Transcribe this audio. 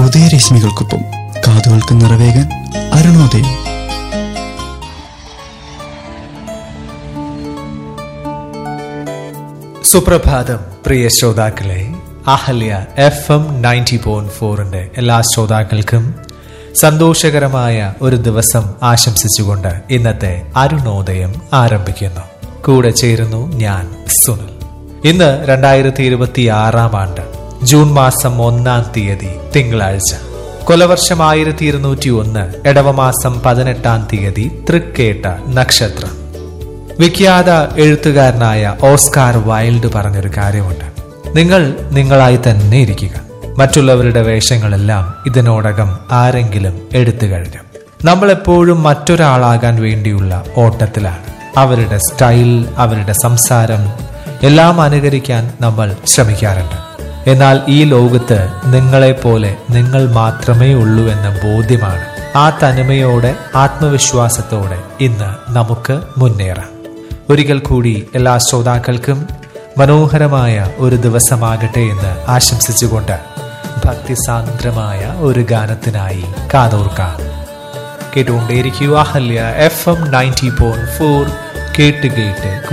ഉദയരശ്മികൾക്കൊപ്പം കാതുകൾക്ക് നിറവേകാൻ അരുണോദയം സുപ്രഭാതം പ്രിയ ശ്രോതാക്കളെ Ahalya F M ninety point ഫോറിന്റെ എല്ലാ ശ്രോതാക്കൾക്കും സന്തോഷകരമായ ഒരു ദിവസം ആശംസിച്ചുകൊണ്ട് ഇന്നത്തെ അരുണോദയം ആരംഭിക്കുന്നു കൂടെ ചേരുന്നു ഞാൻ സുനിൽ ഇന്ന് രണ്ടായിരത്തി ഇരുപത്തി ആറാം ആണ്ട് ജൂൺ മാസം ഒന്നാം തീയതി തിങ്കളാഴ്ച കൊലവർഷം ആയിരത്തി ഇരുന്നൂറ്റി ഒന്ന് ഇടവമാസം പതിനെട്ടാം തീയതി തൃക്കേട്ട നക്ഷത്രം വിഖ്യാത എഴുത്തുകാരനായ ഓസ്കാർ വൈൽഡ് പറഞ്ഞൊരു കാര്യമുണ്ട് നിങ്ങൾ നിങ്ങളായി തന്നെ ഇരിക്കുക മറ്റുള്ളവരുടെ വേഷങ്ങളെല്ലാം ഇതിനോടകം ആരെങ്കിലും എടുത്തു കഴിഞ്ഞു നമ്മൾ എപ്പോഴും മറ്റൊരാളാകാൻ വേണ്ടിയുള്ള ഓട്ടത്തിലാണ് അവരുടെ സ്റ്റൈൽ അവരുടെ സംസാരം എല്ലാം അനുകരിക്കാൻ നമ്മൾ ശ്രമിക്കാറുണ്ട് എന്നാൽ ഈ ലോകത്ത് നിങ്ങളെപ്പോലെ നിങ്ങൾ മാത്രമേ ഉള്ളൂ എന്ന ബോധ്യമാണ് ആ തനിമയോടെ ആത്മവിശ്വാസത്തോടെ ഇന്ന് നമുക്ക് മുന്നേറാം ഒരിക്കൽ കൂടി എല്ലാ ശ്രോതാക്കൾക്കും മനോഹരമായ ഒരു ദിവസമാകട്ടെ എന്ന് ആശംസിച്ചുകൊണ്ട് ഭക്തിസാന്ദ്രമായ ഒരു ഗാനത്തിനായി കാതോർക്കാം കേട്ടുകൊണ്ടേയിരിക്കുക Ahalya F M ninety point four കേട്ട് കേട്ട്